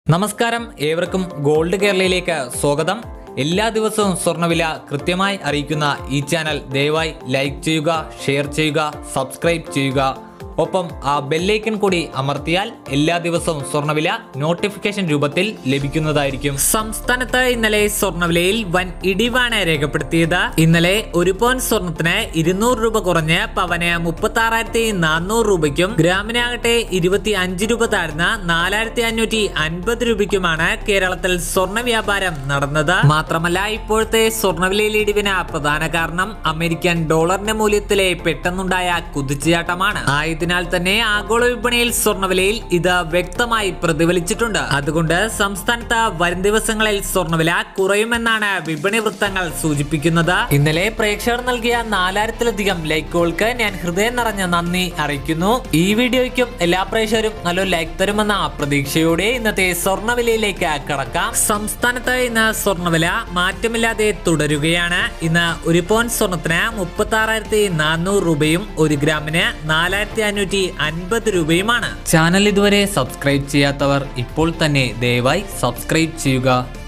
നമസ്കാരം ഏവർക്കും ഗോൾഡ് കേരളയിലേക്ക് സ്വാഗതം എല്ലാ ദിവസവും സ്വർണ്ണവില കൃത്യമായി അറിയിക്കുന്ന ഈ ചാനൽ ദയവായി ലൈക്ക് ചെയ്യുക ഷെയർ ചെയ്യുക സബ്സ്ക്രൈബ് ചെയ്യുക ഒപ്പം ആ ബെല്ലൈക്കൺ കൂടി അമർത്തിയാൽ എല്ലാ ദിവസവും സ്വർണ്ണവില നോട്ടിഫിക്കേഷൻ രൂപത്തിൽ ലഭിക്കുന്നതായിരിക്കും സംസ്ഥാനത്ത് ഇന്നലെ സ്വർണ്ണവിലയിൽ വൻ ഇടിവാണ് രേഖപ്പെടുത്തിയത് ഇന്നലെ ഒരു പവൻ സ്വർണത്തിന് ഇരുന്നൂറ് രൂപ കുറഞ്ഞ് പവന് മുപ്പത്തി ആറായിരത്തി നാനൂറ് രൂപയ്ക്കും ഗ്രാമിനാകട്ടെ ഇരുപത്തി അഞ്ച് രൂപ താഴ്ന്ന നാലായിരത്തി അഞ്ഞൂറ്റി അൻപത് രൂപയ്ക്കുമാണ് കേരളത്തിൽ സ്വർണ്ണ വ്യാപാരം നടന്നത് മാത്രമല്ല ഇപ്പോഴത്തെ സ്വർണ്ണവിലയിൽ ഇടിവിന് പ്രധാന കാരണം അമേരിക്കൻ ഡോളറിന്റെ മൂല്യത്തിലെ പെട്ടെന്നുണ്ടായ കുതിച്ചുചാട്ടമാണ് ആയതിനാൽ തന്നെ ആഗോള വിപണിയിൽ സ്വർണ്ണവിലയിൽ ഇത് വ്യക്തമായി പ്രതിഫലിച്ചിട്ടുണ്ട് അതുകൊണ്ട് സംസ്ഥാനത്ത് വരും ദിവസങ്ങളിൽ സ്വർണ്ണവില കുറയുമെന്നാണ് വിപണി വൃത്തങ്ങൾ സൂചിപ്പിക്കുന്നത് ഇന്നലെ പ്രേക്ഷകർ നൽകിയ നാലായിരത്തിലധികം ലൈക്കുകൾക്ക് ഞാൻ ഹൃദയം നിറഞ്ഞ നന്ദി അറിയിക്കുന്നു ഈ വീഡിയോയ്ക്കും എല്ലാ പ്രേക്ഷകരും നല്ലൊരു ലൈക്ക് തരുമെന്ന പ്രതീക്ഷയോടെ ഇന്നത്തെ സ്വർണ്ണവിലയിലേക്ക് കടക്കാം സംസ്ഥാനത്ത് ഇന്ന് സ്വർണ്ണവില മാറ്റമില്ലാതെ തുടരുകയാണ് ഇന്ന് ഒരു പവൻ സ്വർണത്തിന് മുപ്പത്തി ആറായിരത്തി നാനൂറ് രൂപയും ഒരു ഗ്രാമിന് നാലായിരത്തി അഞ്ഞൂറ്റി അൻപത് രൂപയുമാണ് ചാനൽ ഇതുവരെ സബ്സ്ക്രൈബ് ചെയ്യാത്തവർ ഇപ്പോൾ തന്നെ ദയവായി സബ്സ്ക്രൈബ് ചെയ്യുക